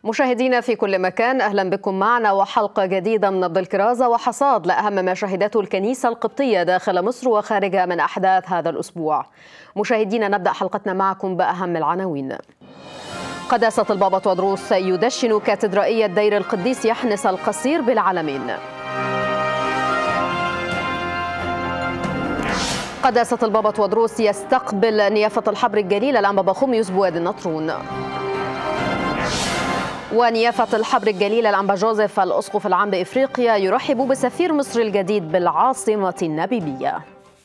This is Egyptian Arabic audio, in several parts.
مشاهدينا في كل مكان اهلا بكم معنا وحلقه جديده من نبض الكرازه وحصاد لاهم ما شهدته الكنيسه القبطيه داخل مصر وخارجها من احداث هذا الاسبوع. مشاهدينا نبدا حلقتنا معكم باهم العناوين. قداسه البابا تودروس يدشن كاتدرائيه دير القديس يحنس القصير بالعلمين. قداسة البابا تودروس يستقبل نيافة الحبر الجليل الأنبا خميس بوادي النطرون. ونيافة الحبر الجليل الأنبا جوزيف الأسقف العام بإفريقيا يرحب بسفير مصر الجديد بالعاصمة النبيبية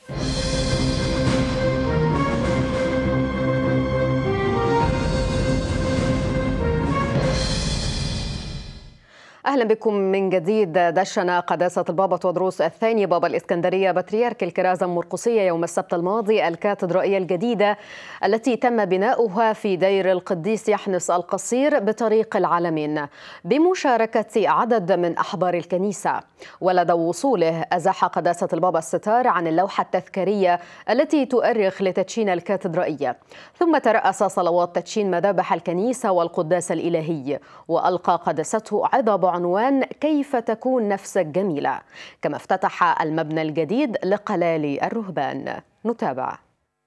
اهلا بكم من جديد دشن قداسه البابا تودروس الثاني بابا الاسكندريه بطريرك الكرازه المرقسيه يوم السبت الماضي الكاتدرائيه الجديده التي تم بناؤها في دير القديس يحنس القصير بطريق العالمين بمشاركه عدد من احبار الكنيسه ولدى وصوله ازاح قداسه البابا الستار عن اللوحه التذكاريه التي تؤرخ لتدشين الكاتدرائيه ثم تراس صلوات تدشين مذابح الكنيسه والقداس الالهي والقى قداسته عظه بعنوان كيف تكون نفسك جميلة كما افتتح المبنى الجديد لقلال الرهبان نتابع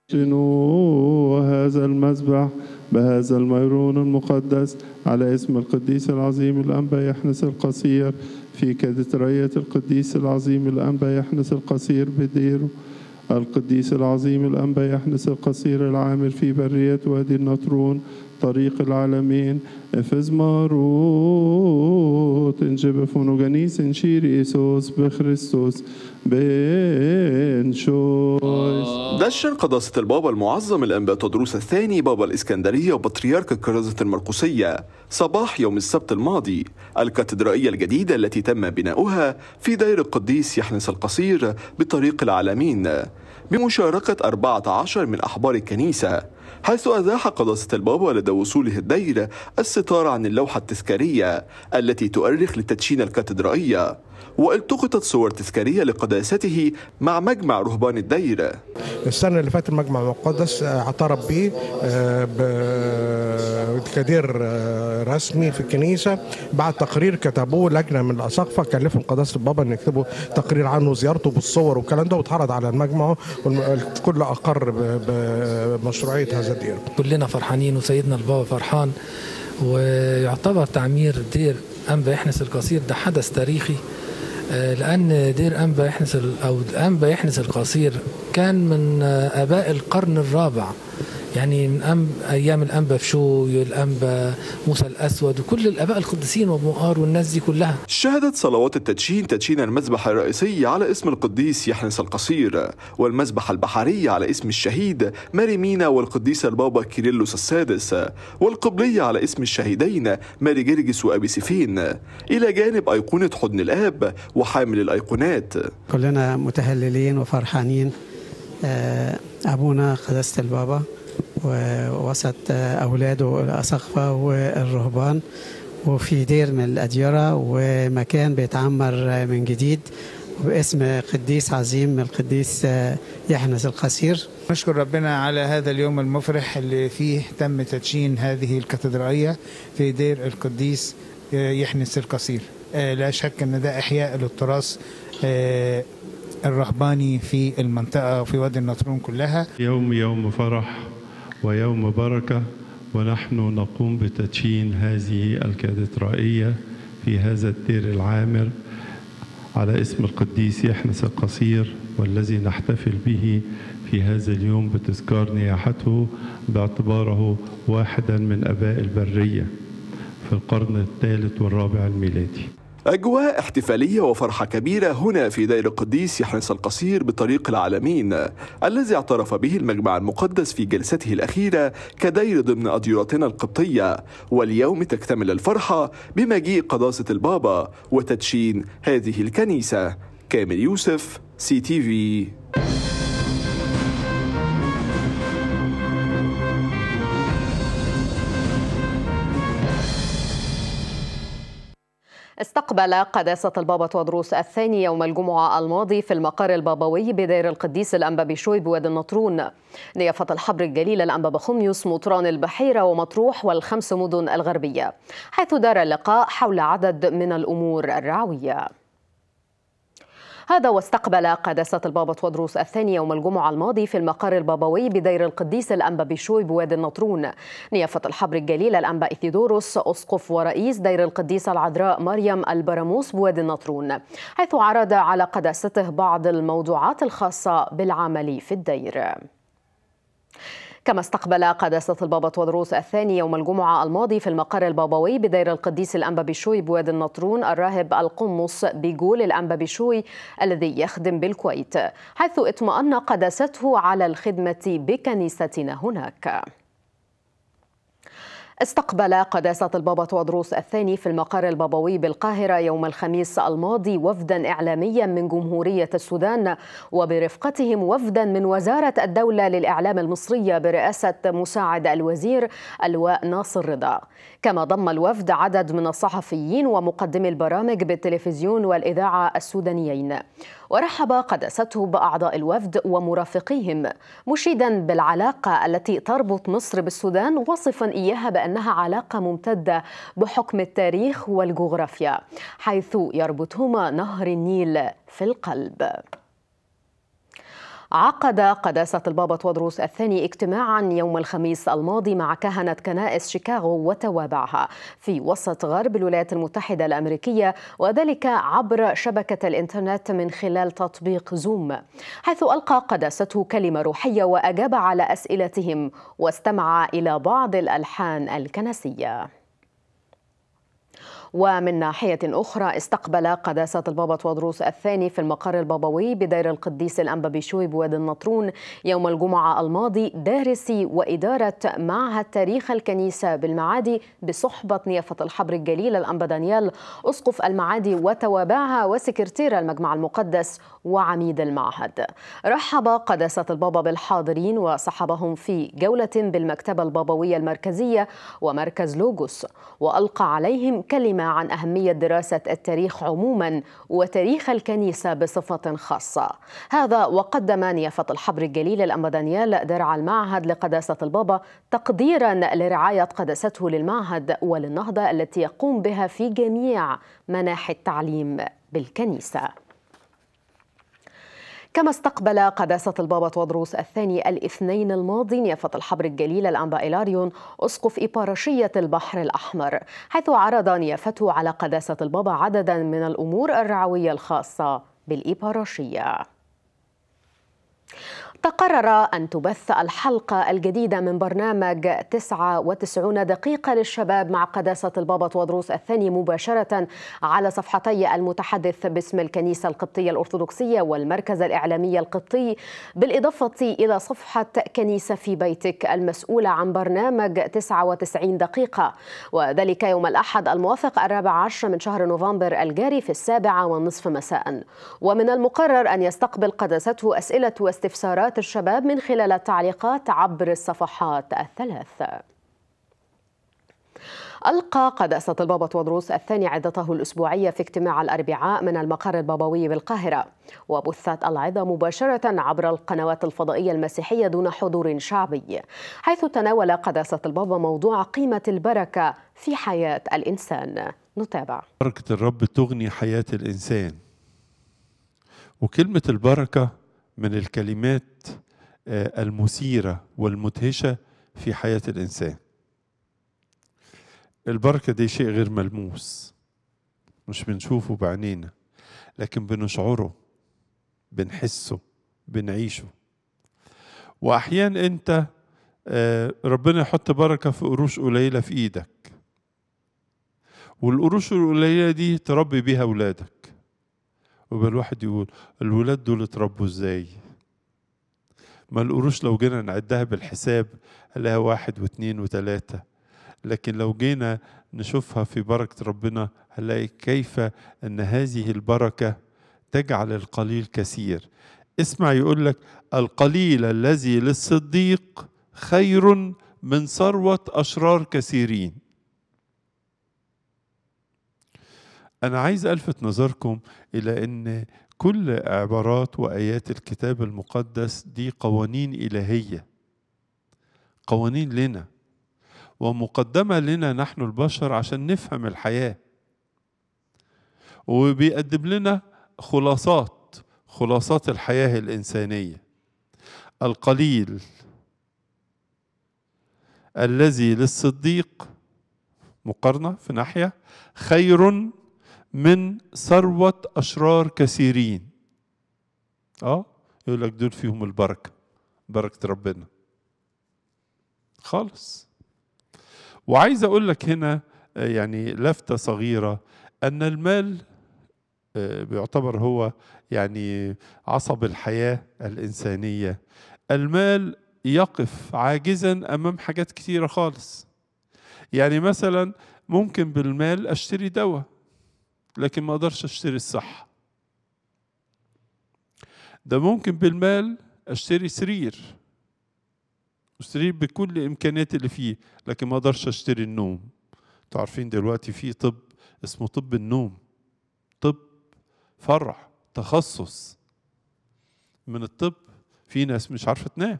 هذا المذبح بهذا الميرون المقدس على اسم القديس العظيم الأنبا يحنس القصير في كاتدرائية القديس العظيم الأنبا يحنس القصير بديره القديس العظيم الأنبا يحنس القصير العامر في برية وادي النطرون طريق العالمين افز ماروت انجب فونوغانيس انشير ايسوس بخريستوس بن شويس دشن قداسة البابا المعظم الأنبا تدروس الثاني بابا الإسكندرية وبطريرك الكرازة المرقسية صباح يوم السبت الماضي الكاتدرائية الجديدة التي تم بناؤها في دير القديس يحنس القصير بطريق العالمين بمشاركة 14 من أحبار الكنيسة حيث أزاح قداسة البابا لدى وصوله الدير الستار عن اللوحة التذكارية التي تؤرخ لتدشين الكاتدرائية والتقطت صور تذكارية لقداسته مع مجمع رهبان الدير السنة اللي فاتت المجمع المقدس اعترف به كدير رسمي في الكنيسة بعد تقرير كتبوه لجنة من الأساقفة كلفهم قداسة البابا أن يكتبوا تقرير عنه زيارته بالصور والكلام ده واتعرض على المجمع والكل أقر بمشروعية هذا الدير كلنا فرحانين وسيدنا البابا فرحان ويعتبر تعمير دير أنبا يحنس القصير ده حدث تاريخي لأن دير أنبا يحنس أو أنبا يحنس القصير كان من آباء القرن الرابع يعني من أم ايام الانبا فشوي الانبا موسى الاسود وكل الاباء القديسين ومؤار والناس دي كلها. شهدت صلوات التدشين تدشين المذبح الرئيسي على اسم القديس يحنس القصير والمذبح البحري على اسم الشهيد ماري مينا والقديس البابا كيرلس السادس والقبلية على اسم الشهيدين ماري جرجس وابي سيفين الى جانب ايقونة حضن الاب وحامل الايقونات. كلنا متهللين وفرحانين ابونا قداسة البابا ووسط أولاده الأسقفة والرهبان وفي دير من الأديرة ومكان بيتعمر من جديد باسم قديس عظيم القديس يحنس القصير نشكر ربنا على هذا اليوم المفرح اللي فيه تم تدشين هذه الكاتدرائية في دير القديس يحنس القصير لا شك أن ده إحياء للتراث الرهباني في المنطقة وفي وادي النطرون كلها يوم يوم فرح ويوم بركة ونحن نقوم بتدشين هذه الكاتدرائية في هذا الدير العامر على اسم القديس يحنس القصير والذي نحتفل به في هذا اليوم بتذكار نياحته باعتباره واحدا من أباء البرية في القرن الثالث والرابع الميلادي أجواء احتفالية وفرحة كبيرة هنا في دير القديس يحنس القصير بطريق العالمين الذي اعترف به المجمع المقدس في جلسته الأخيرة كدير ضمن أديرتنا القبطية واليوم تكتمل الفرحة بمجيء قداسة البابا وتدشين هذه الكنيسة كامل يوسف سي تي في استقبل قداسة البابا تودروس الثاني يوم الجمعة الماضي في المقر البابوي بدير القديس الأنبا بشوي بوادي النطرون نيافة الحبر الجليل الأنبا بخميس مطران البحيرة ومطروح والخمس مدن الغربية حيث دار اللقاء حول عدد من الأمور الرعوية هذا واستقبل قداسة البابا تودروس الثاني يوم الجمعة الماضي في المقر البابوي بدير القديس الأنبا بشوي بوادي النطرون نيافة الحبر الجليل الأنبا إثيدوروس أسقف ورئيس دير القديس العذراء مريم البراموس بوادي النطرون حيث عرض على قداسته بعض الموضوعات الخاصة بالعمل في الدير كما استقبل قداسة البابا تودروس الثاني يوم الجمعة الماضي في المقر البابوي بدير القديس الأنبا بشوي بوادي النطرون الراهب القمص بيقول الأنبا بشوي الذي يخدم بالكويت حيث اطمأن قداسته على الخدمة بكنيستنا هناك استقبل قداسة البابا تودروس الثاني في المقر البابوي بالقاهرة يوم الخميس الماضي وفدا إعلاميا من جمهورية السودان وبرفقتهم وفدا من وزارة الدولة للإعلام المصرية برئاسة مساعد الوزير اللواء ناصر رضا كما ضم الوفد عدد من الصحفيين ومقدمي البرامج بالتلفزيون والإذاعة السودانيين ورحب قداسته باعضاء الوفد ومرافقيهم مشيدا بالعلاقه التي تربط مصر بالسودان وصفا اياها بانها علاقه ممتده بحكم التاريخ والجغرافيا حيث يربطهما نهر النيل في القلب عقد قداسة البابا تودروس الثاني اجتماعا يوم الخميس الماضي مع كهنة كنائس شيكاغو وتوابعها في وسط غرب الولايات المتحدة الأمريكية وذلك عبر شبكة الإنترنت من خلال تطبيق زوم حيث ألقى قداسته كلمة روحية وأجاب على أسئلتهم واستمع إلى بعض الألحان الكنسية ومن ناحية أخرى استقبل قداسة البابا تودروس الثاني في المقر البابوي بدير القديس الأنبا بشوي بوادي النطرون يوم الجمعة الماضي دارسي وإدارة معهد تاريخ الكنيسة بالمعادي بصحبة نيافة الحبر الجليل الأنبا دانيال أسقف المعادي وتوابعها وسكرتير المجمع المقدس وعميد المعهد رحب قداسة البابا بالحاضرين وصحبهم في جولة بالمكتبة البابوية المركزية ومركز لوجوس وألقى عليهم كلمة عن أهمية دراسة التاريخ عموما وتاريخ الكنيسة بصفة خاصة هذا وقدم نيافة الحبر الجليل الأنبا دانيال درع المعهد لقداسة البابا تقديرا لرعاية قداسته للمعهد وللنهضة التي يقوم بها في جميع مناحي التعليم بالكنيسه كما استقبل قداسة البابا تودروس الثاني الاثنين الماضي نيافة الحبر الجليل الأنبا إيلاريون أسقف إبارشية البحر الأحمر حيث عرض نيافته على قداسة البابا عددا من الأمور الرعوية الخاصة بالإبارشية تقرر أن تبث الحلقة الجديدة من برنامج 99 دقيقة للشباب مع قداسة البابا تودروس الثاني مباشرة على صفحتي المتحدث باسم الكنيسة القبطية الأرثوذكسية والمركز الإعلامي القبطي بالإضافة إلى صفحة كنيسة في بيتك المسؤولة عن برنامج 99 دقيقة وذلك يوم الأحد الموافق الرابع عشر من شهر نوفمبر الجاري في السابعة والنصف مساء ومن المقرر أن يستقبل قداسته أسئلة واستفسارات الشباب من خلال التعليقات عبر الصفحات الثلاث ألقى قداسة البابا تودروس الثاني عدته الأسبوعية في اجتماع الأربعاء من المقر البابوي بالقاهرة وبثت العظة مباشرة عبر القنوات الفضائية المسيحية دون حضور شعبي حيث تناول قداسة البابا موضوع قيمة البركة في حياة الإنسان نتابع بركة الرب تغني حياة الإنسان وكلمة البركة من الكلمات المثيرة والمدهشة في حياة الإنسان البركة دي شيء غير ملموس مش بنشوفه بعينينا لكن بنشعره بنحسه بنعيشه وأحيانا أنت ربنا يحط بركة في قروش قليلة في إيدك والقروش القليلة دي تربي بيها أولادك ويبقى الواحد يقول الولاد دول اتربوا ازاي ما القروش لو جينا نعدها بالحساب هنلاقيها واحد واثنين وثلاثة لكن لو جينا نشوفها في بركة ربنا هنلاقي كيف أن هذه البركة تجعل القليل كثير اسمع يقول لك القليل الذي للصديق خير من ثروة أشرار كثيرين أنا عايز ألفت نظركم إلى أن كل عبارات وآيات الكتاب المقدس دي قوانين إلهية قوانين لنا ومقدمة لنا نحن البشر عشان نفهم الحياة وبيقدم لنا خلاصات خلاصات الحياة الإنسانية القليل الذي للصديق مقارنة في ناحية خير من ثروة أشرار كثيرين اه يقول لك دول فيهم البركة بركة ربنا خالص وعايز أقول لك هنا يعني لفتة صغيرة أن المال بيعتبر هو يعني عصب الحياة الإنسانية المال يقف عاجزا أمام حاجات كتيرة خالص يعني مثلا ممكن بالمال أشتري دواء لكن ما أقدرش أشتري الصحة ده ممكن بالمال أشتري سرير سرير بكل الإمكانيات اللي فيه لكن ما أقدرش أشتري النوم انتوا عارفين دلوقتي في طب اسمه طب النوم طب فرع تخصص من الطب في ناس مش عارفه تنام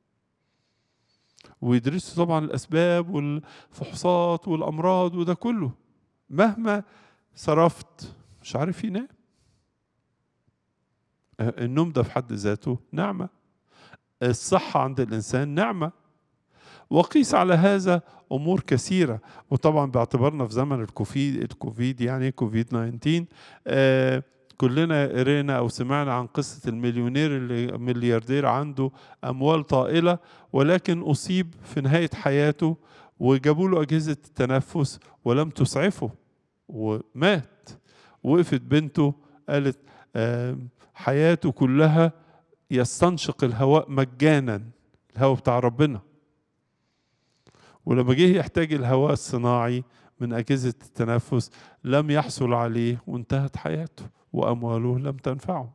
ويدرسوا طبعا الاسباب والفحوصات والامراض وده كله مهما صرفت مش عارف ينام النوم ده في حد ذاته نعمه الصحه عند الانسان نعمه وقيس على هذا امور كثيره وطبعا باعتبارنا في زمن الكوفيد الكوفيد يعني كوفيد 19 آه كلنا قرينا او سمعنا عن قصه المليونير اللي ملياردير عنده اموال طائله ولكن اصيب في نهايه حياته وجابوا له اجهزه التنفس ولم تسعفه ومات وقفت بنته قالت آه حياته كلها يستنشق الهواء مجانا الهواء بتاع ربنا ولما جه يحتاج الهواء الصناعي من أجهزة التنفس لم يحصل عليه وانتهت حياته وأمواله لم تنفعه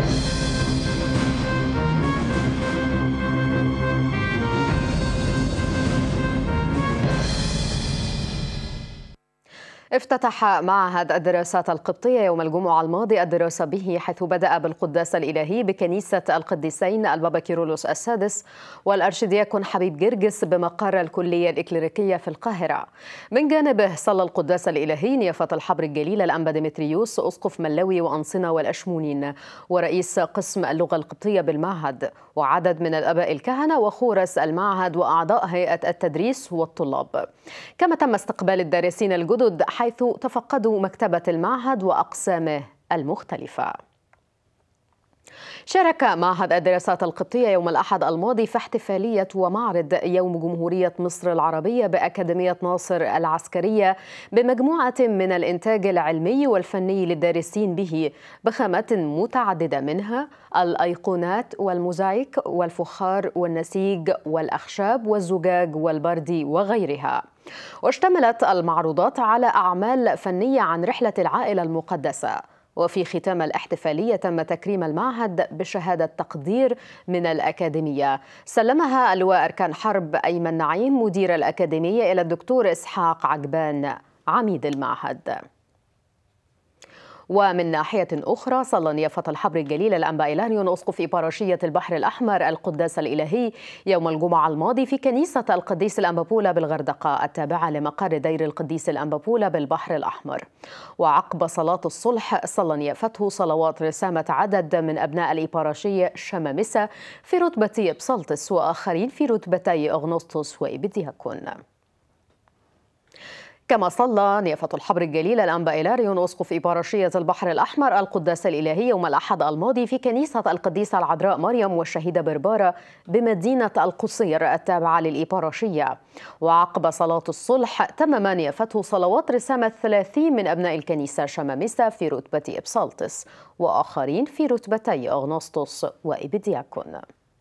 افتتح معهد الدراسات القبطية يوم الجمعة الماضي الدراسة به حيث بدأ بالقداس الإلهي بكنيسة القديسين البابا كيرولوس السادس والأرشدياكون حبيب جرجس بمقر الكلية الإكليريكية في القاهرة من جانبه صلى القداس الإلهي نيافة الحبر الجليل الأنبا ديمتريوس أسقف ملوي وأنصنة والأشمونين ورئيس قسم اللغة القبطية بالمعهد وعدد من الآباء الكهنة وخورس المعهد وأعضاء هيئة التدريس والطلاب كما تم استقبال الدارسين الجدد حيث تفقدوا مكتبة المعهد وأقسامه المختلفة شارك معهد الدراسات القبطية يوم الأحد الماضي في احتفالية ومعرض يوم جمهورية مصر العربية بأكاديمية ناصر العسكرية بمجموعة من الإنتاج العلمي والفني للدارسين به بخامات متعددة منها الأيقونات والموزايك والفخار والنسيج والأخشاب والزجاج والبردي وغيرها واشتملت المعروضات على أعمال فنية عن رحلة العائلة المقدسة وفي ختام الاحتفالية تم تكريم المعهد بشهادة تقدير من الأكاديمية سلمها اللواء أركان حرب أيمن نعيم مدير الأكاديمية إلى الدكتور إسحاق عجبان عميد المعهد ومن ناحية أخرى صلى نيافة الحبر الجليل الأنبا إيلاريون أسقف إبارشية البحر الأحمر القداس الإلهي يوم الجمعة الماضي في كنيسة القديس الأنبابولا بالغردقة التابعة لمقر دير القديس الأنبابولا بالبحر الأحمر وعقب صلاة الصلح صلى نيافته صلوات رسامة عدد من أبناء الإبارشية شمامسة في رتبة بسلطس وآخرين في رتبتي أغنسطس وإبدياكون كما صلى نيافة الحبر الجليل الأنبا إيلاريون أسقف إبارشية البحر الأحمر القداس الإلهي يوم الأحد الماضي في كنيسة القديسة العذراء مريم والشهيدة بربارة بمدينة القصير التابعة للإبارشية وعقب صلاة الصلح تمم نيافته صلوات رسامة ثلاثين من أبناء الكنيسة شمامسة في رتبة إبسالتس وآخرين في رتبتي أغنسطس وإبدياكون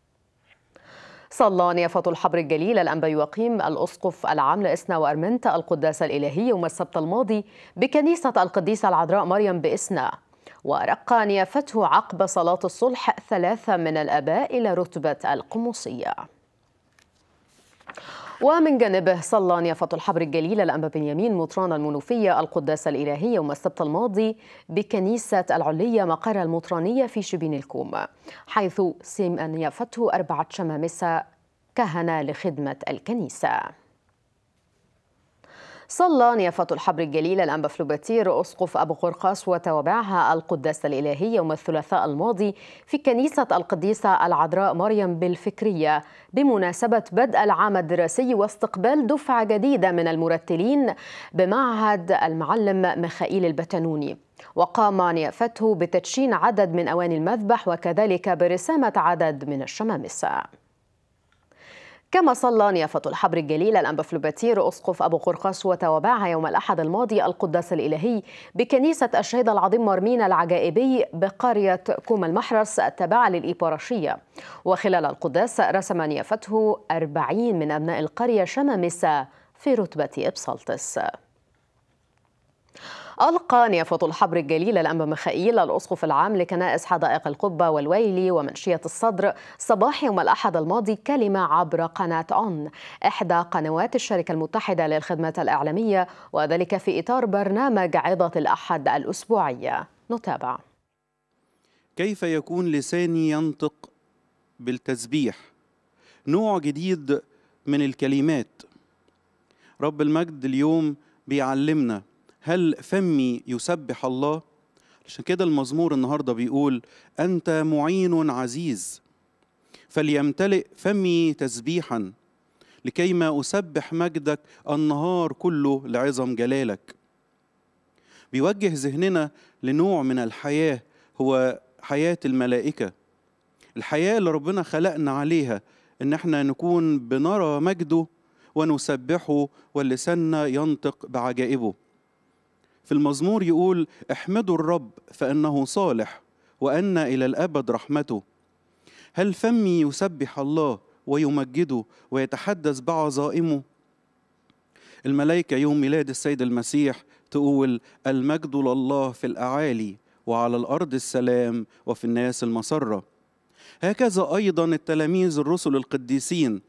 صلى نيافة الحبر الجليل الأنبا يقيم الأسقف العام لإسنا وأرمنت القداس الإلهي يوم السبت الماضي بكنيسة القديسة العذراء مريم بإسنا ورقى نيافته عقب صلاة الصلح ثلاثة من الآباء إلى رتبة القمصية ومن جانبه صلى نيافة الحبر الجليل الأنبا بنيامين مطران المنوفية القداس الإلهي يوم السبت الماضي بكنيسة العلية مقر المطرانية في شبين الكوم حيث سم نيافته أربعة شمامسة كهنة لخدمة الكنيسة صلى نيافة الحبر الجليل الأنبا فلوباتير أسقف أبو قرقاس وتوابعها القداس الإلهي يوم الثلاثاء الماضي في كنيسة القديسة العذراء مريم بالفكرية بمناسبة بدء العام الدراسي واستقبال دفعة جديدة من المرتلين بمعهد المعلم ميخائيل البتنوني وقام نيافته بتدشين عدد من أواني المذبح وكذلك برسامة عدد من الشمامسة كما صلى نيافة الحبر الجليل الأنبا فلوباتير أسقف أبو قرقاس وتوابعها يوم الأحد الماضي القداس الإلهي بكنيسة الشهيد العظيم مرمين العجائبي بقرية كوم المحرس التابعة للإيبارشية وخلال القداس رسم نيافته أربعين من أبناء القرية شمامسة في رتبة إبسلطس ألقى نيافة الحبر الجليل الأنبا ميخائيل الأسقف العام لكنائس حدائق القبة والويلي ومنشية الصدر صباح يوم الأحد الماضي كلمة عبر قناة أون إحدى قنوات الشركة المتحدة للخدمات الإعلامية وذلك في إطار برنامج عظة الأحد الأسبوعية نتابع كيف يكون لساني ينطق بالتسبيح نوع جديد من الكلمات رب المجد اليوم بيعلمنا هل فمي يسبح الله عشان كده المزمور النهارده بيقول انت معين عزيز فليمتلئ فمي تسبيحا لكيما اسبح مجدك النهار كله لعظم جلالك بيوجه ذهننا لنوع من الحياه هو حياه الملائكه الحياه اللي ربنا خلقنا عليها ان احنا نكون بنرى مجده ونسبحه ولساننا ينطق بعجائبه في المزمور يقول احمدوا الرب فانه صالح وان الى الابد رحمته هل فمي يسبح الله ويمجده ويتحدث بعظائمه الملائكه يوم ميلاد السيد المسيح تقول المجد لله في الاعالي وعلى الارض السلام وفي الناس المسره هكذا ايضا التلاميذ الرسل القديسين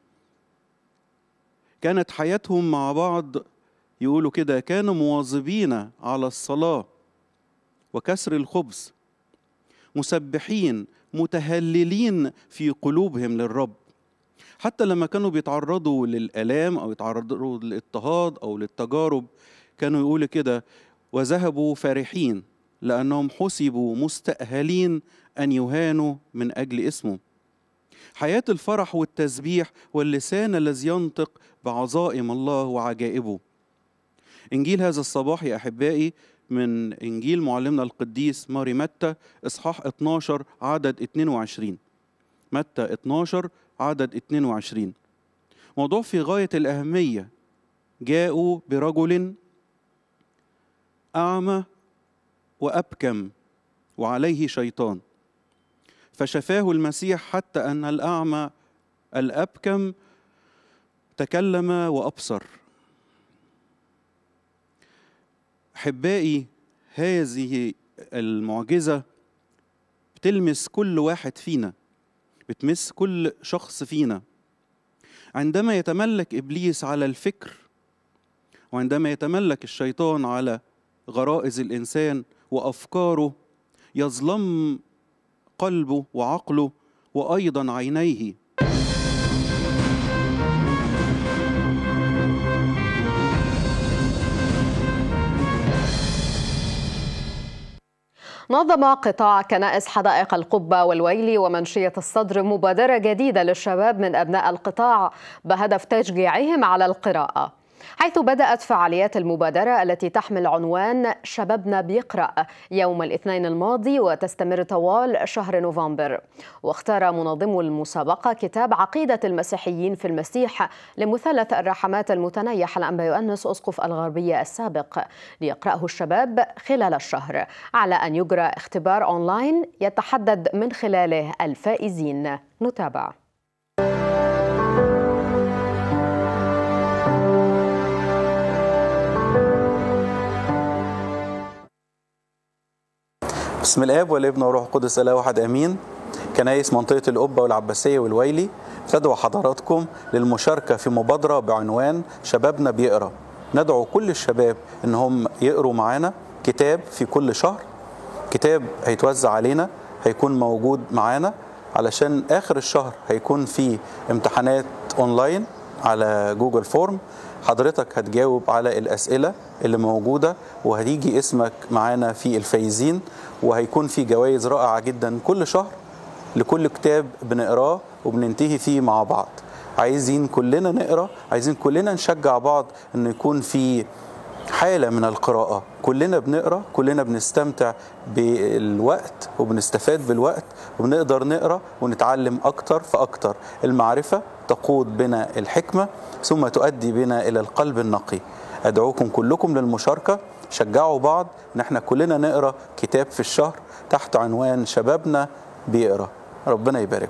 كانت حياتهم مع بعض يقولوا كده كانوا مواظبين على الصلاة وكسر الخبز مسبحين متهللين في قلوبهم للرب حتى لما كانوا بيتعرضوا للآلام أو يتعرضوا للاضطهاد أو للتجارب كانوا يقولوا كده وذهبوا فرحين لأنهم حسبوا مستأهلين أن يهانوا من أجل اسمه حياة الفرح والتسبيح واللسان الذي ينطق بعظائم الله وعجائبه إنجيل هذا الصباح يا أحبائي من إنجيل معلمنا القديس ماري متى إصحاح 12 عدد 22 متى 12 عدد 22 موضوع في غاية الأهمية جاءوا برجل أعمى وأبكم وعليه شيطان فشفاه المسيح حتى أن الأعمى الأبكم تكلم وأبصر احبائي هذه المعجزه بتلمس كل واحد فينا بتمس كل شخص فينا عندما يتملك ابليس على الفكر وعندما يتملك الشيطان على غرائز الانسان وافكاره يظلم قلبه وعقله وايضا عينيه نظم قطاع كنائس حدائق القبة والويلي ومنشية الصدر مبادرة جديدة للشباب من أبناء القطاع بهدف تشجيعهم على القراءة حيث بدأت فعاليات المبادرة التي تحمل عنوان شبابنا بيقرأ يوم الاثنين الماضي وتستمر طوال شهر نوفمبر واختار منظم المسابقة كتاب عقيدة المسيحيين في المسيح لمثلث الرحمات المتنيح الأنبا يؤنس أسقف الغربية السابق ليقرأه الشباب خلال الشهر على أن يجرى اختبار أونلاين يتحدد من خلاله الفائزين نتابع بسم الاب والابن والروح القدس اله واحد امين كنايس منطقه القبه والعباسيه والويلي تدعو حضراتكم للمشاركة في مبادرة بعنوان شبابنا بيقرأ ندعو كل الشباب ان هم يقروا معانا كتاب في كل شهر كتاب هيتوزع علينا هيكون موجود معانا علشان اخر الشهر هيكون في امتحانات اونلاين على جوجل فورم حضرتك هتجاوب على الاسئله اللي موجوده وهتيجي اسمك معانا في الفايزين وهيكون في جوائز رائعه جدا كل شهر لكل كتاب بنقراه وبننتهي فيه مع بعض عايزين كلنا نقرا عايزين كلنا نشجع بعض انه يكون في حاله من القراءه كلنا بنقرا كلنا بنستمتع بالوقت وبنستفاد بالوقت وبنقدر نقرا ونتعلم اكتر فاكتر المعرفه تقود بنا الحكمه ثم تؤدي بنا الى القلب النقي ادعوكم كلكم للمشاركه شجعوا بعض ان احنا كلنا نقرا كتاب في الشهر تحت عنوان شبابنا بيقرا ربنا يبارك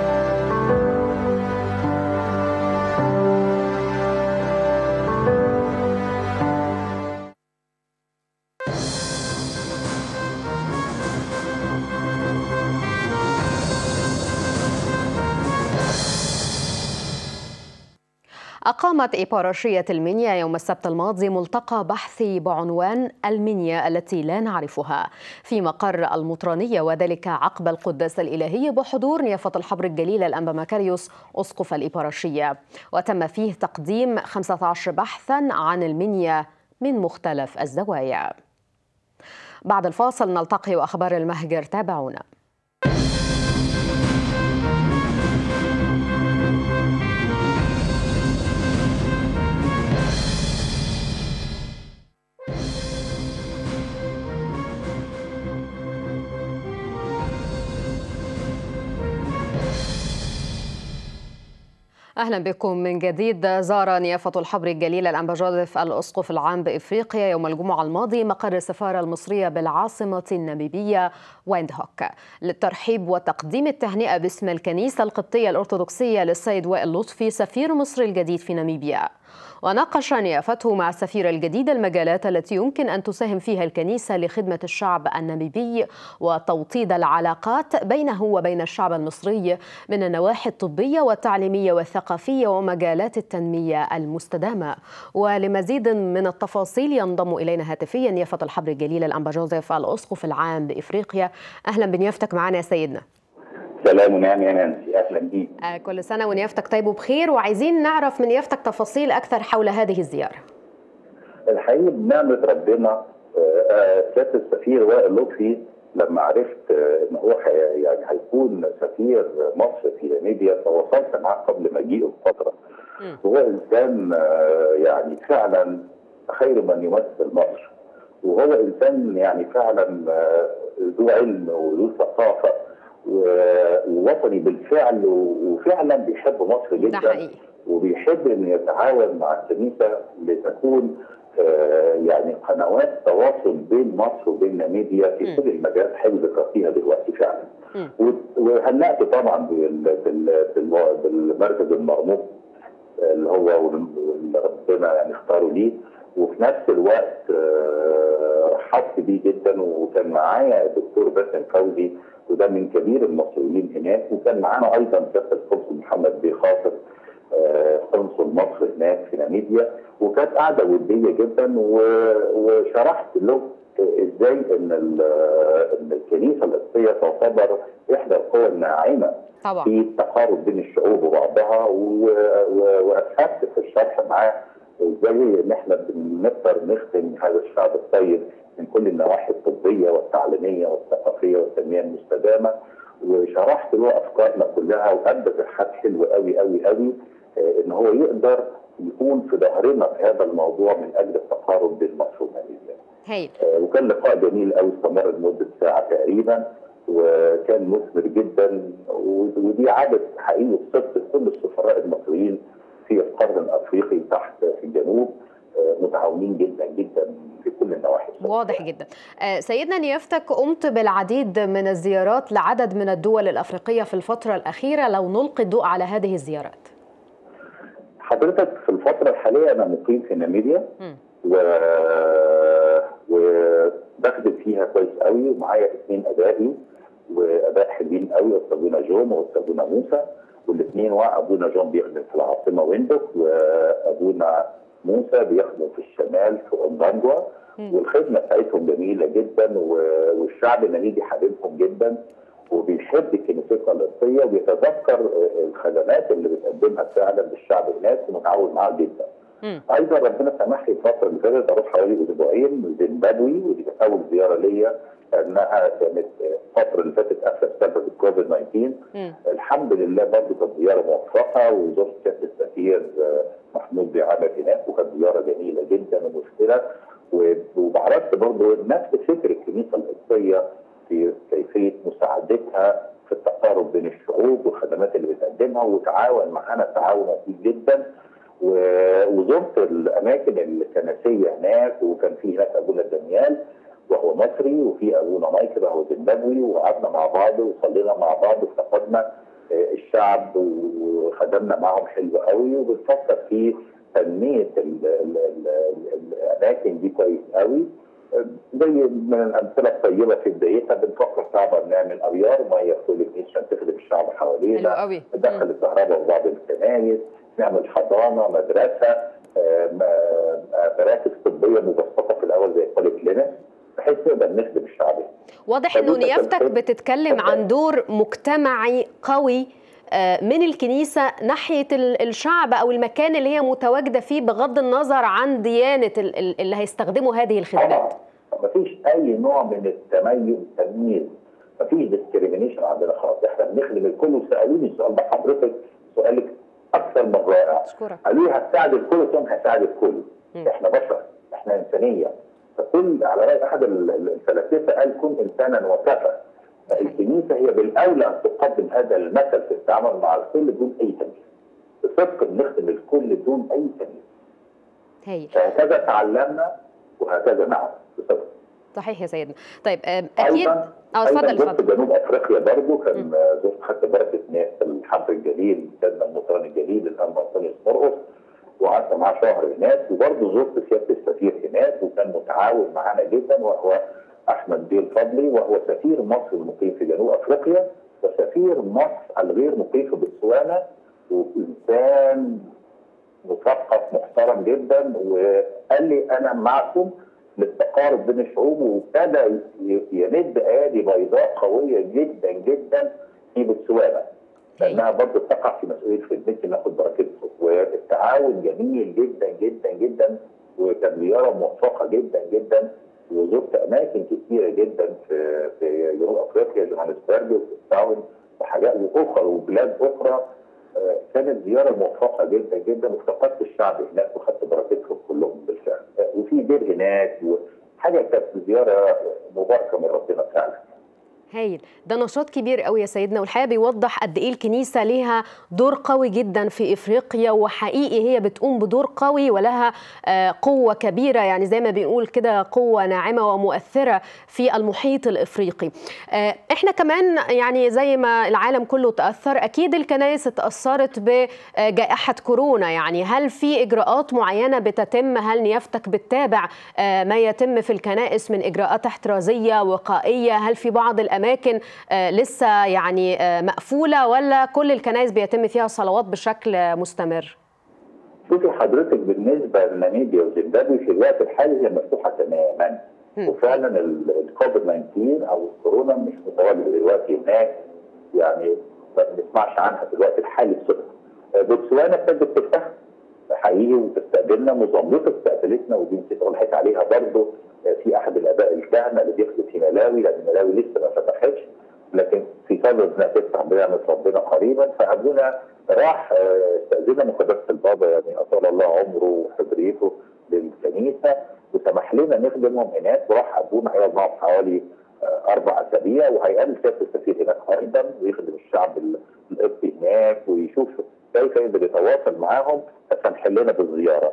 أقامت إبارشية المنيا يوم السبت الماضي ملتقى بحثي بعنوان المنيا التي لا نعرفها في مقر المطرانية وذلك عقب القداس الإلهي بحضور نيافة الحبر الجليل الأنبا مكاريوس أسقف الإبارشية وتم فيه تقديم 15 بحثا عن المنيا من مختلف الزوايا بعد الفاصل نلتقي وأخبار المهجر تابعونا اهلا بكم من جديد زار نيافه الحبر الجليل الانبا جوزيف الاسقف العام بافريقيا يوم الجمعه الماضي مقر السفاره المصريه بالعاصمه الناميبيه ويندهوك للترحيب وتقديم التهنئه باسم الكنيسه القبطيه الارثوذكسيه للسيد وائل لطفي سفير مصر الجديد في ناميبيا وناقش نيافته مع السفير الجديد المجالات التي يمكن أن تساهم فيها الكنيسة لخدمة الشعب الناميبي وتوطيد العلاقات بينه وبين الشعب المصري من النواحي الطبية والتعليمية والثقافية ومجالات التنمية المستدامة ولمزيد من التفاصيل ينضم إلينا هاتفيا نيافة الحبر الجليل الأنبا جوزيف الأسقف العام بإفريقيا أهلا بنيافتك معنا يا سيدنا سلام ونعم يا نانسي اهلا بيك آه كل سنه ونيافتك طيب وبخير وعايزين نعرف من نيافتك تفاصيل اكثر حول هذه الزياره. الحقيقه بنعمه ربنا سياده السفير وائل لطفي لما عرفت ان هو حي... يعني هيكون سفير مصر في ناميبيا تواصلت معاه قبل مجيئه بفتره. هو انسان يعني فعلا خير من يمثل مصر وهو انسان يعني فعلا ذو علم وذو ثقافه ووطني بالفعل وفعلا بيحب مصر جدا ده حقيقي. وبيحب انه يتعاون مع الكنيسه لتكون آه يعني قنوات تواصل بين مصر وبين ناميبيا في كل المجالات حفظ فيها دلوقتي فعلا وهنأت طبعا بال بال بال بالمركز المرموق اللي هو اللي ربنا يعني اختاره ليه وفي نفس الوقت آه رحبت بيه جدا وكان معايا الدكتور باسم فوزي وده من كبير المصريين هناك وكان معانا ايضا سياده القنصل محمد بيه خاطر قنصل مصر هناك في ناميبيا وكانت قاعده وديه جدا وشرحت له ازاي ان ان الكنيسه القبطيه تعتبر احدى القوى الناعمه طبعا. في التقارب بين الشعوب وبعضها واسهبت في الشرح معاه ازاي ان احنا بنقدر نخدم هذا الشعب الطيب من كل النواحي الطبيه والتعليميه والثقافيه والتنميه المستدامه وشرحت له افكارنا كلها وادى ارحاب حلو قوي قوي قوي ان هو يقدر يكون في ظهرنا في هذا الموضوع من اجل التقارب بين مصر وناميبيا. هايل وكان لقاء جميل قوي استمر لمده ساعه تقريبا وكان مثمر جدا ودي عاده حقيقي الصدق كل السفراء المصريين في القرن الافريقي تحت في الجنوب متعاونين جدا جدا في كل النواحي واضح جدا سيدنا نيافتك قمت بالعديد من الزيارات لعدد من الدول الافريقيه في الفتره الاخيره لو نلقي الضوء على هذه الزيارات حضرتك في الفتره الحاليه انا مقيم في ناميبيا و... وبخدم فيها كويس قوي ومعايا اثنين ابائي واباء حلوين قوي استاذنا جوم واستاذنا موسى والاثنين وابونا جون بيخدم في العاصمه ويندوك وابونا موسى بيخدم في الشمال في اومبانجوا والخدمه بتاعتهم جميله جدا والشعب النميدي حبيبهم جدا وبيحب كنيستنا القبطيه وبيتذكر الخدمات اللي بتقدمها فعلا للشعب هناك ومتعاون معاه جدا. ايضا ربنا سمح لي الفتره اللي فاتت اروح حوالي اسبوعين زيمبابوي ودي كانت اول زياره ليا لانها كانت الفتره اللي فاتت قفله بسبب الكوفيد 19 الحمد لله برضه كانت زياره موفقه وزرت كابتن السفير محمود بيعمل هناك وكانت زياره جميله جدا ومثمره وعرفت برضه نفس فكر الكنيسه القبطيه في كيفيه مساعدتها في التقارب بين الشعوب والخدمات اللي بتقدمها وتعاون معانا تعاون وثيق جدا وزرت الاماكن الكنسيه هناك وكان في هناك ابونا دانيال وهو مصري وفي ابونا مايكل وهو زيمبابوي وقعدنا مع بعض وصلينا مع بعض وافتقدنا الشعب وخدمنا معهم حلو قوي وبنفكر في تنميه الاماكن دي كويس قوي زي من الامثله الطيبه في بدايتها بنفكر طبعا نعمل ابيار ميه كل عشان تخدم الشعب حوالينا ندخل الكهرباء في بعض الكنايس نعمل حضانه مدرسه مراكز طبيه مبسطه في الاول زي بولي كلينيك بحيث نقدر نخدم الشعب واضح انه نيافتك بتتكلم عن دور مجتمعي قوي من الكنيسه ناحيه الشعب او المكان اللي هي متواجده فيه بغض النظر عن ديانه اللي هيستخدموا هذه الخدمات. ما فيش اي نوع من التميز التمييز ما فيش ديسكريميشن عندنا خالص احنا بنخدم الكل وسالوني السؤال ده حضرتك سؤالك اكثر من رائع. قالوا لي هتساعد الكل قلت لهم هساعد الكل. م. احنا بشر احنا انسانيه فكل على راي احد الفلاسفه قال كن انسانا وكفى. الكنيسه هي بالاولى ان تقدم هذا المثل في التعامل مع الكل بدون اي تمييز. بصدق بنخدم الكل بدون اي تمييز. هايل. هكذا تعلمنا وهكذا نعم بصدق. صحيح يا سيدنا. طيب اكيد اه اتفضل اتفضل. جنوب افريقيا برضه كان زرت حتى بركه ناس الحفر الجليل كان المطران الجليل الانبا انطونيوس مرقس وقعدت معاه شهر هناك وبرضه زرت سياده السفير هناك وكان متعاون معانا جدا وهو احمد بيه الفضلي وهو سفير مصر المقيم في جنوب افريقيا وسفير مصر الغير مقيم في بوتسوانا وانسان مثقف محترم جدا وقال لي انا معكم للتقارب بين الشعوب وابتدى يمد ايادي بيضاء قويه جدا جدا في بوتسوانا لانها برضه تقع في مسؤوليه خدمتي ناخد بركتهم والتعاون جميل جدا جدا جدا وكان زياره موفقه جدا جدا وزرت اماكن كثيره جدا في في جنوب افريقيا جوهانسبرج وفي تاون وحاجات اخرى وبلاد اخرى كانت زياره موفقه جدا جدا وافتقدت الشعب هناك وخدت بركتهم كلهم بالفعل وفي دير هناك وحاجه كانت زياره مباركه من ربنا فعلا هايل ده نشاط كبير قوي يا سيدنا والحقيقه بيوضح قد ايه الكنيسه ليها دور قوي جدا في افريقيا وحقيقي هي بتقوم بدور قوي ولها قوه كبيره يعني زي ما بنقول كده قوه ناعمه ومؤثره في المحيط الافريقي احنا كمان يعني زي ما العالم كله تاثر اكيد الكنائس اتاثرت بجائحه كورونا يعني هل في اجراءات معينه بتتم هل نيافتك بتتابع ما يتم في الكنائس من اجراءات احترازيه وقائيه هل في بعض الاماكن اماكن لسه يعني مقفوله ولا كل الكنائس بيتم فيها صلوات بشكل مستمر؟ شوفي حضرتك بالنسبه لناميبيا وزيمبابوي في الوقت الحالي هي مفتوحه تماما وفعلا الكوفيد 19 او الكورونا مش متواجده دلوقتي هناك يعني ما بنسمعش عنها في الوقت الحالي بصدق بوتسوانا ابتدت تفتح حقيقي وتستقبلنا مظلته استقبلتنا ودي نسيت اقول حاجه عليها برضه في احد الاباء الكهنه اللي بيخدم في ملاوي لان ملاوي لسه ما فتحتش لكن في صدد انها تفتح بنعمه ربنا قريبا فابونا راح استاذنا مقدسه البابا يعني اطال الله عمره وحضريته للكنيسه وسمح لنا نخدمهم هناك وراح ابونا هيقعد معهم حوالي اربع اسابيع وهيقابل سياده السفير هناك ايضا ويخدم الشعب القبطي هناك ويشوف كيف يقدر يتواصل معاهم فسمح لنا بالزياره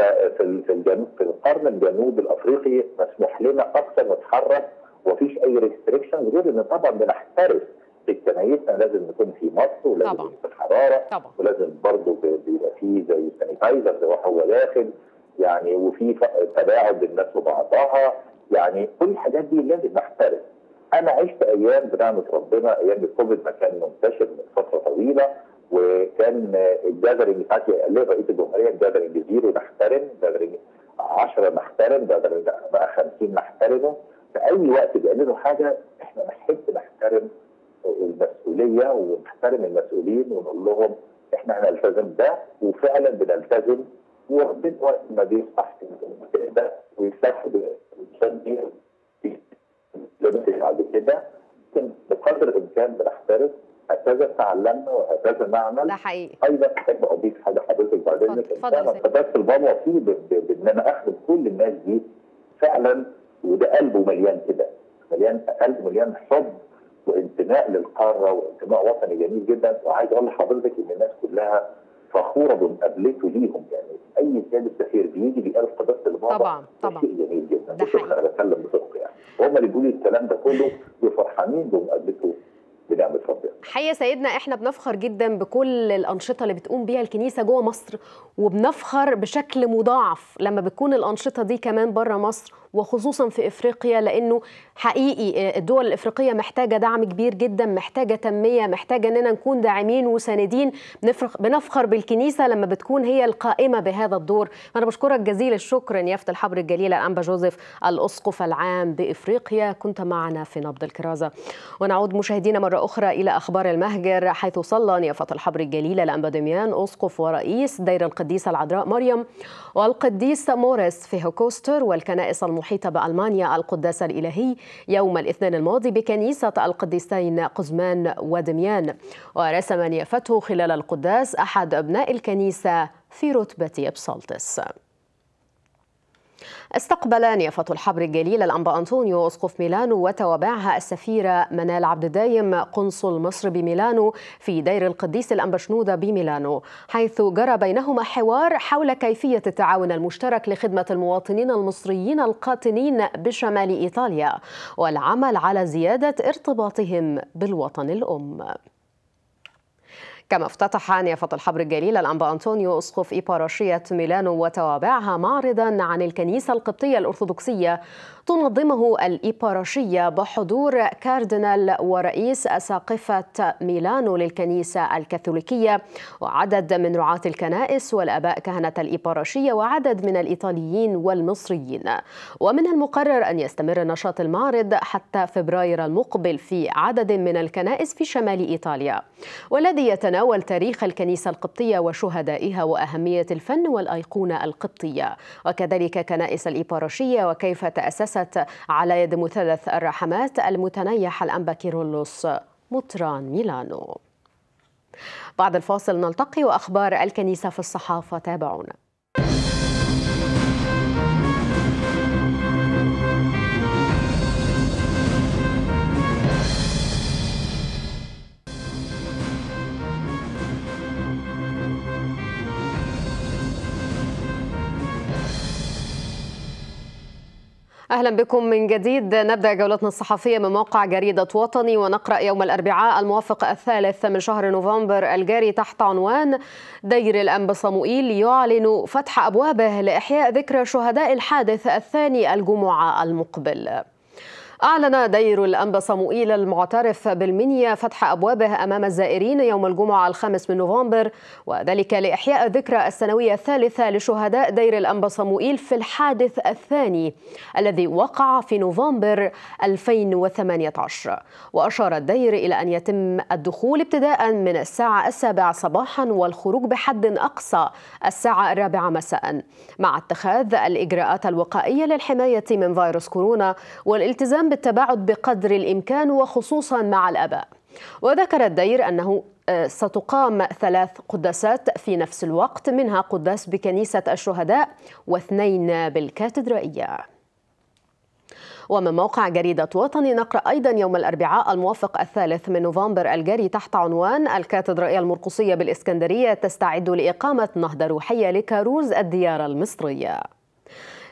ففي في الجنوب في القرن الجنوبي الافريقي مسموح لنا اكثر نتحرك ومفيش اي ريستريكشن غير ان طبعا بنحترس في كنايسنا لازم نكون في مصر ولازم طبعا. في الحراره طبعا. ولازم برضه بيبقى فيه زي سانيتايزر زي هو داخل يعني وفي تباعد بين الناس وبعضها يعني كل الحاجات دي لازم نحترس انا عشت ايام بنعمه ربنا ايام الكوفيد ما كان منتشر من فتره طويله وكان الجاذرينج ساعات قال لي رئيس الجمهوريه الجاذرينج زيرو نحترم جاذرينج 10 نحترم جاذرينج بقى 50 نحترمه في اي وقت بيعملوا حاجه احنا نحب نحترم المسؤوليه ونحترم المسؤولين ونقول لهم احنا هنلتزم ده وفعلا بنلتزم وربنا وقت ما بيفتح ده ويفتح الانسان دي بعد كده بقدر الامكان بنحترم هكذا تعلمنا وهكذا نعمل ده حقيقي ايضا احب اضيف حاجه حضرتك بعدين اتفضل انا قدرت البابا فيه بان انا اخدم كل الناس دي فعلا وده قلبه مليان كده مليان قلبه مليان حب وانتماء للقاره وانتماء وطني جميل جدا وعايز اقول لحضرتك ان الناس كلها فخوره بمقابلته ليهم يعني اي سياده سفير بيجي بيقابل قداسه البابا طبعا طبعا شيء جميل جدا ده حقيقي انا بتكلم بصدق يعني وهم اللي بيقولوا الكلام ده كله وفرحانين بمقابلته بنعمه ربنا حقيقة سيدنا احنا بنفخر جدا بكل الأنشطة اللي بتقوم بيها الكنيسة جوه مصر وبنفخر بشكل مضاعف لما بتكون الأنشطة دي كمان بره مصر وخصوصا في افريقيا لانه حقيقي الدول الافريقيه محتاجه دعم كبير جدا محتاجه تنميه محتاجه اننا نكون داعمين وساندين بنفخر بالكنيسه لما بتكون هي القائمه بهذا الدور انا بشكرك جزيل الشكر يافت الحبر الجليل الانبا جوزيف الاسقف العام بافريقيا كنت معنا في نبض الكرازه ونعود مشاهدينا مره اخرى الى اخبار المهجر حيث صلى نيافه الحبر الجليل الانبا دميان اسقف ورئيس دير القديسه العذراء مريم والقديس موريس في هوكوستر والكنائس المحيطة بألمانيا القداس الإلهي يوم الاثنين الماضي بكنيسة القديسين قزمان ودميان ورسم نيافته خلال القداس أحد أبناء الكنيسة في رتبة إبسالتس استقبل نيافة الحبر الجليل الأنبا أنطونيو أسقف ميلانو وتوابعها السفيرة منال عبد الدايم قنصل مصر بميلانو في دير القديس الأنبا شنودة بميلانو حيث جرى بينهما حوار حول كيفية التعاون المشترك لخدمة المواطنين المصريين القاطنين بشمال إيطاليا والعمل على زيادة ارتباطهم بالوطن الأم كما افتتح نيافة الحبر الجليل الأنبا أنطونيو أسقف إيباراشية ميلانو وتوابعها معرضا عن الكنيسة القبطية الأرثوذكسية تنظمه الإيباراشية بحضور كاردينال ورئيس أساقفة ميلانو للكنيسة الكاثوليكية وعدد من رعاة الكنائس والآباء كهنة الإيباراشية وعدد من الإيطاليين والمصريين ومن المقرر أن يستمر نشاط المعرض حتى فبراير المقبل في عدد من الكنائس في شمال إيطاليا والذي يتناول تاريخ الكنيسة القبطية وشهدائها وأهمية الفن والأيقونة القبطية وكذلك كنائس الإيباراشية وكيف تأسست على يد مثلث الرحمات المتنيح الأنبا كيرلس مطران ميلانو بعد الفاصل نلتقي وأخبار الكنيسة في الصحافة تابعونا اهلا بكم من جديد نبدا جولتنا الصحفيه من موقع جريده وطني ونقرا يوم الاربعاء الموافق الثالث من شهر نوفمبر الجاري تحت عنوان دير الانبا صموئيل يعلن فتح ابوابه لاحياء ذكرى شهداء الحادث الثاني الجمعه المقبل أعلن دير الأنبا صموئيل المعترف بالمنيا فتح أبوابه أمام الزائرين يوم الجمعة الخامس من نوفمبر وذلك لإحياء الذكرى السنوية الثالثة لشهداء دير الأنبا صموئيل في الحادث الثاني الذي وقع في نوفمبر 2018 وأشار الدير إلى أن يتم الدخول ابتداء من الساعة السابعة صباحا والخروج بحد أقصى الساعة الرابعة مساء مع اتخاذ الإجراءات الوقائية للحماية من فيروس كورونا والالتزام بالتباعد بقدر الامكان وخصوصا مع الاباء. وذكر الدير انه ستقام ثلاث قداسات في نفس الوقت منها قداس بكنيسه الشهداء واثنين بالكاتدرائيه. ومن موقع جريدة وطني نقرأ أيضا يوم الأربعاء الموافق الثالث من نوفمبر الجاري تحت عنوان الكاتدرائية المرقصية بالإسكندرية تستعد لإقامة نهضة روحية لكاروز الديار المصرية.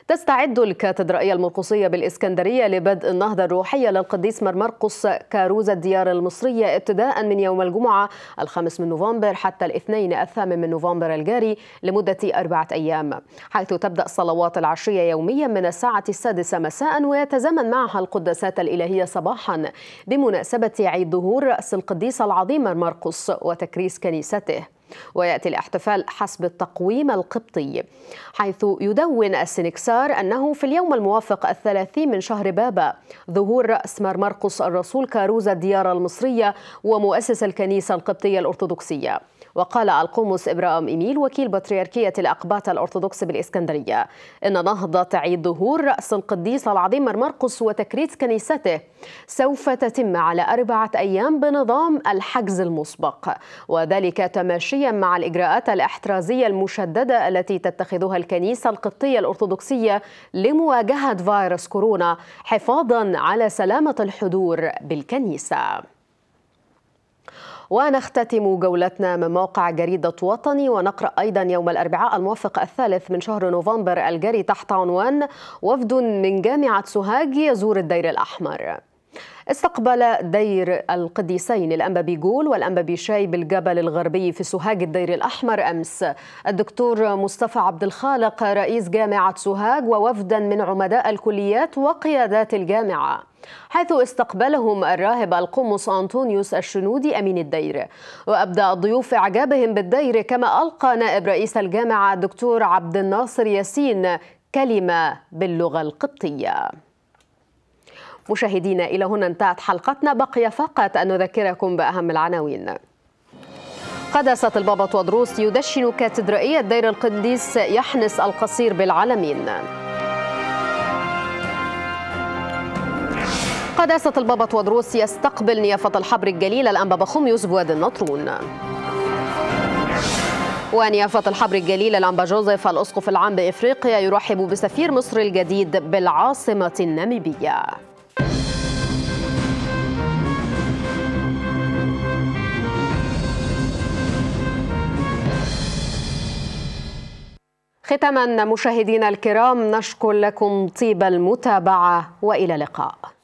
تستعد الكاتدرائية المرقصية بالإسكندرية لبدء النهضة الروحية للقديس مرمرقس كاروز الديار المصرية ابتداء من يوم الجمعة الخامس من نوفمبر حتى الاثنين الثامن من نوفمبر الجاري لمدة أربعة أيام حيث تبدأ صلوات العشية يوميا من الساعة السادسة مساء ويتزامن معها القداسات الإلهية صباحا بمناسبة عيد ظهور رأس القديس العظيم مرمرقس وتكريس كنيسته ويأتي الاحتفال حسب التقويم القبطي حيث يدون السنكسار أنه في اليوم الموافق الثلاثين من شهر بابا ظهور رأس مرمرقس الرسول كاروز الديار المصرية ومؤسس الكنيسة القبطية الأرثوذكسية وقال القمص إبراهيم إيميل وكيل بطريركية الأقباط الأرثوذكس بالإسكندرية إن نهضة عيد ظهور رأس القديس العظيم مرمرقس وتكريس كنيسته سوف تتم على أربعة أيام بنظام الحجز المسبق وذلك تماشيا مع الإجراءات الاحترازية المشددة التي تتخذها الكنيسة القبطية الأرثوذكسية لمواجهة فيروس كورونا حفاظا على سلامة الحضور بالكنيسة ونختتم جولتنا من موقع جريدة وطني ونقرأ أيضا يوم الأربعاء الموافق الثالث من شهر نوفمبر الجاري تحت عنوان وفد من جامعة سوهاج يزور الدير الأحمر استقبل دير القديسين الأنبا بيقول والأنبا بيشاي بالجبل الغربي في سوهاج الدير الأحمر أمس الدكتور مصطفى عبد الخالق رئيس جامعة سوهاج ووفدا من عمداء الكليات وقيادات الجامعة حيث استقبلهم الراهب القمص أنطونيوس الشنودي أمين الدير وأبدأ الضيوف إعجابهم بالدير كما ألقى نائب رئيس الجامعة الدكتور عبد الناصر ياسين كلمة باللغة القبطية مشاهدينا إلى هنا انتهت حلقتنا بقي فقط أن نذكركم بأهم العناوين قداسة البابا تودروس يدشن كاتدرائية دير القديس يحنس القصير بالعالمين قداسة البابا تودروس يستقبل نيافة الحبر الجليل الأنبا بخوميوس بوادي النطرون ونيافة الحبر الجليل الأنبا جوزيف الأسقف العام بإفريقيا يرحب بسفير مصر الجديد بالعاصمة الناميبية ختاما مشاهدينا الكرام نشكر لكم طيب المتابعة وإلى اللقاء